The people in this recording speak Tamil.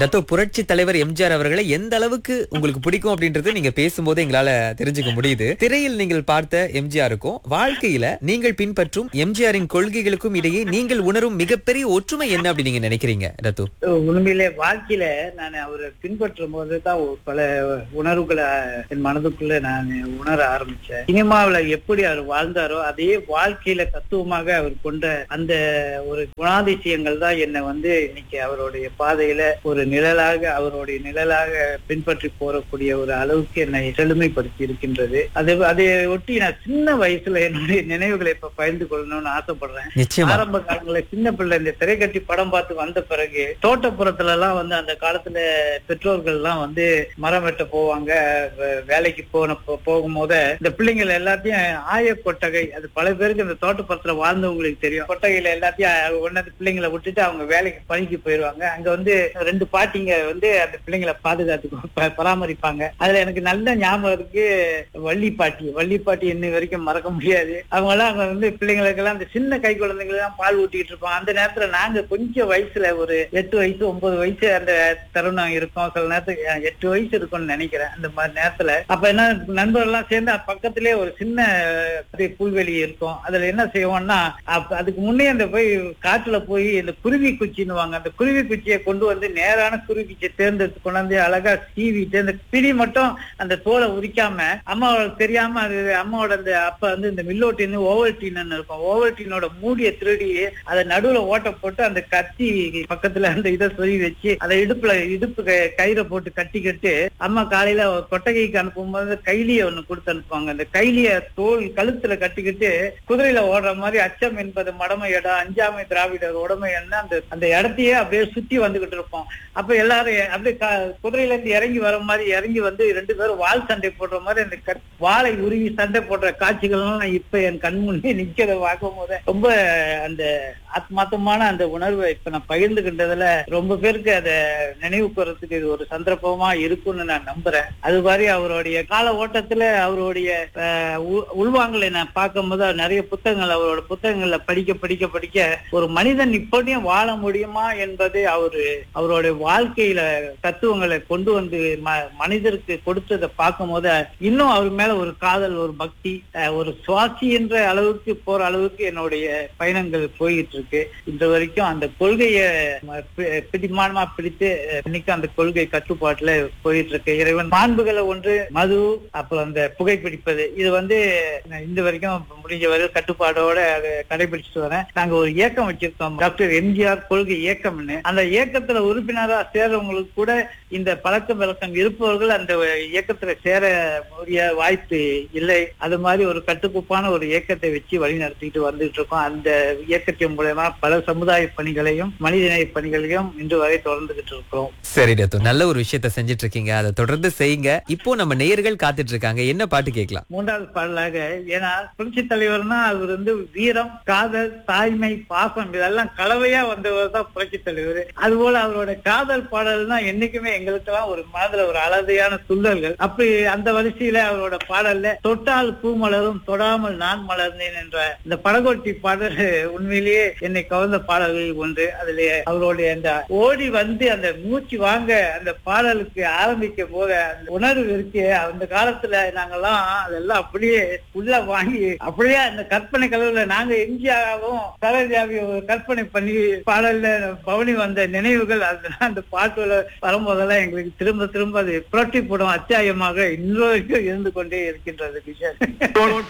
தத்தோ புரட்சி தலைவர் எம்ஜிஆர் அவர்களை எந்த அளவுக்கு உங்களுக்கு பிடிக்கும் அப்படின்றது நீங்க பேசும்போது எங்களால தெரிஞ்சுக்க முடியுது திரையில் நீங்கள் பார்த்த எம்ஜிஆருக்கும் வாழ்க்கையில நீங்கள் பின்பற்றும் எம்ஜிஆரின் கொள்கைகளுக்கும் இடையே நீங்கள் உணரும் மிகப்பெரிய ஒற்றுமை என்ன அப்படி நீங்க நினைக்கிறீங்க ரத்து உண்மையிலே வாழ்க்கையில நான் அவரை பின்பற்றும் போது தான் ஒரு பல உணர்வுகளை என் மனதுக்குள்ள நான் உணர ஆரம்பிச்சேன் சினிமாவுல எப்படி அவர் வாழ்ந்தாரோ அதே வாழ்க்கையில தத்துவமாக அவர் கொண்ட அந்த ஒரு குணாதிசயங்கள் தான் என்னை வந்து இன்னைக்கு அவருடைய பாதையில ஒரு நிழலாக அவருடைய நிழலாக பின்பற்றி போறக்கூடிய ஒரு அளவுக்கு என்னை செழுமைப்படுத்தி இருக்கின்றது அது அதை ஒட்டி நான் சின்ன வயசுல என்னுடைய நினைவுகளை இப்ப பகிர்ந்து கொள்ளணும்னு ஆசைப்படுறேன் நிச்சயமா ஆரம்ப காலங்களில் சின்ன பிள்ளை இந்த திரைக்கட்டி படம் பார்த்து வந்த பிறகு தோட்டப்புறத்துல எல்லாம் வந்து அந்த காலத்துல பெற்றோர்கள் எல்லாம் வந்து மரம் வெட்ட போவாங்க வே- வேலைக்கு போன போ- போகும்போது இந்த பிள்ளைங்கள் எல்லாத்தையும் ஆய கொட்டகை அது பல பேருக்கு இந்த தோட்டப்புறத்துல வாழ்ந்தவங்களுக்கு தெரியும் கொட்டகையில எல்லாத்தையும் ஒன்னது பிள்ளைங்களை விட்டுட்டு அவங்க வேலைக்கு பணிக்கு போயிருவாங்க அங்க வந்து ரெண்டு பாட்டிங்க வந்து அந்த பிள்ளைங்களை பாதுகாத்து ப- பராமரிப்பாங்க அதுல எனக்கு நல்ல ஞாபகம் இருக்கு வள்ளி பாட்டி வள்ளி பாட்டி இன்னை வரைக்கும் மறக்க முடியாது அவங்க எல்லாம் அங்க வந்து பிள்ளைங்களுக்கெல்லாம் அந்த சின்ன கை குழந்தைங்களுக்கு எல்லாம் பால் ஊட்டிட்டு இருப்போம் அந்த நேரத்துல நாங்க கொஞ்சம் வயசுல ஒரு எட்டு வயசு ஒன்பது வயசு அந்த தருணம் இருக்கும் சில நேரத்துக்கு அஹ், எட்டு வயசு இருக்கும்னு நினைக்கிறேன் அந்த மாதிரி நேரத்துல அப்ப என்ன நண்பர்கள் எல்லாம் சேர்ந்து அது பக்கத்திலே ஒரு சின்ன அப்படியே புல்வெளி இருக்கும் அதுல என்ன செய்வோம்னா அப்ப அதுக்கு முன்னே அந்த போய் காட்டுல போய் இந்த குருவி குச்சின்னுவாங்க அந்த குருவி குச்சியை கொண்டு வந்து நேரான குருவி குச்சியை தேர்ந்தெடுத்து கொண்டாந்து அழகா சீவிட்டு அந்த பிடி மட்டும் அந்த தோலை உரிக்காம அம்மாவுக்கு தெரியாம அது அம்மாவோட அந்த அப்ப வந்து இந்த மில்லோட்டின்னு ஓவல்டீன்னு இருக்கும் ஓவல்டீனோட மூடிய திருடி அதை நடுவுல ஓட்ட போட்டு அந்த கத்தி பக்கத்துல அந்த இதை சொல்லி வச்சு அதை இடுப்புல இடுப்பு க- கயிறை போட்டு கட்டிக்கிட்டு அம்மா காலையில கொட்டகைக்கு அனுப்பும்போது கைலிய ஒண்ணு கொடுத்து அனுப்புவாங்க அந்த கைலிய தோல் கழுத்துல கட்டிக்கிட்டு குதிரையில ஓடுற மாதிரி அச்சம் என்பது மடமை இடம் அஞ்சாமை திராவிடர் உடமை என்ன அந்த அந்த இடத்தையே அப்படியே சுத்தி வந்துகிட்டு இருப்போம் அப்ப எல்லாரும் எ- அப்படியே க- குதிரையில இருந்து இறங்கி வர மாதிரி இறங்கி வந்து ரெண்டு பேரும் வால் சண்டை போடுற மாதிரி அந்த கட்- வாளை உருவி சண்டை போடுற காட்சிகள்லாம் நான் இப்ப என் கண் முன்னே நிக்கிறத பார்க்கும் போது ரொம்ப அந்த ஆத்மார்த்தமான அந்த உணர்வை இப்ப நான் பகிர்ந்துகின்றதுல ரொம்ப பேருக்கு அதை நினைவு கூறதுக்கு இது ஒரு சந்தர்ப்பமா இருக்கும்னு நான் நம்புறேன் அது மாதிரி அவருடைய கால ஓட்டத்துல அவருடைய அஹ், உள்- உள்வாங்கலை நான் பார்க்கும்போது அவர் நிறைய புத்தகங்கள் அவரோட புத்தகங்கள்ல படிக்க படிக்க படிக்க ஒரு மனிதன் இப்படியும் வாழ முடியுமா என்பது அவரு அவருடைய வாழ்க்கையில தத்துவங்களை கொண்டு வந்து ம- மனிதருக்கு கொடுத்ததை பார்க்கும்போது இன்னும் அவர் மேல ஒரு காதல் ஒரு பக்தி அஹ், ஒரு சுவாசி என்ற அளவுக்கு போற அளவுக்கு என்னுடைய பயணங்கள் போயிட்டு இருக்கு இன்று வரைக்கும் அந்த கொள்கையை ம- பி- பிடிமானமா பிடித்து அஹ், இன்னைக்கு அந்த கொள்கை கட்டுப்பாட்டுல போயிட்டு இருக்கு இறைவன் மாண்புகளை ஒன்று மது அப்புறம் அந்த புகைப்பிடிப்பது இது வந்து நான் இந்த வரைக்கும் முடிஞ்ச வரை கட்டுப்பாடோட அதை கடைபிடிச்சிட்டு வரேன் நாங்க ஒரு இயக்கம் வச்சிருக்கோம் டாக்டர் எம்ஜிஆர் கொள்கை இயக்கம்னு அந்த இயக்கத்துல உறுப்பினரா சேர்றவங்களுக்கு கூட இந்த பழக்க விளக்கம் இருப்பவர்கள் அந்த இயக்கத்துல சேர உரிய வாய்ப்பு இல்லை அது மாதிரி ஒரு கட்டுக்கோப்பான ஒரு இயக்கத்தை வச்சு வழி நடத்திட்டு வந்துட்டு இருக்கோம் அந்த இயக்கத்தின் மூலமா பல சமுதாய பணிகளையும் மனிதநேய பணிகளையும் இன்று வரை தொடர்ந்துகிட்டு இருக்கிறோம் சரி ரத்து நல்ல ஒரு விஷயத்த செஞ்சுட்டு இருக்கீங்க அதை தொடர்ந்து செய்யுங்க இப்போ நம்ம நேயர்கள் காத்துட்டு இருக்காங்க என்ன பாட்டு கேட்கலாம் மூன்றாவது பாடலாக ஏன்னா புரட்சி தலைவர்னா அவர் வந்து வீரம் காதல் தாய்மை பாசம் இதெல்லாம் கலவையா வந்தவர் தான் புரட்சி தலைவர் அதுபோல அவரோட காதல் பாடல்னா என்னைக்குமே எங்களுக்கெல்லாம் ஒரு மனதுல ஒரு அழகையான துள்ளல்கள் அப்படி அந்த வரிசையில அவரோட பாடல்ல தொட்டால் பூ மலரும் தொடாமல் நான் மலர்ந்தேன் என்ற இந்த படகோட்டி பாடல் உண்மையிலேயே என்னை கவர்ந்த பாடல்கள் ஒன்று அதுல அவருடைய அந்த ஓடி வந்து அந்த மூச்சு வாங்க அந்த பாடலுக்கு ஆரம்பிக்கும் போது அந்த உணர்வு இருக்கு அந்த காலத்துல நாங்கெல்லாம் அதெல்லாம் அப்படியே உள்ள வாங்கி அப்படியே அந்த கற்பனை கலவுல நாங்க எம்ஜிஆரும் சரோஜாவையும் ஒரு கற்பனை பண்ணி பாடல்ல பவனி வந்த நினைவுகள் அதெல்லாம் அந்த பாட்டுல வரும்போதெல்லாம் எங்களுக்கு திரும்ப திரும்ப அது புரட்டி போடும் அத்தியாயமாக இன்று வரைக்கும் இருந்து கொண்டே இருக்கின்றது கிஷோர்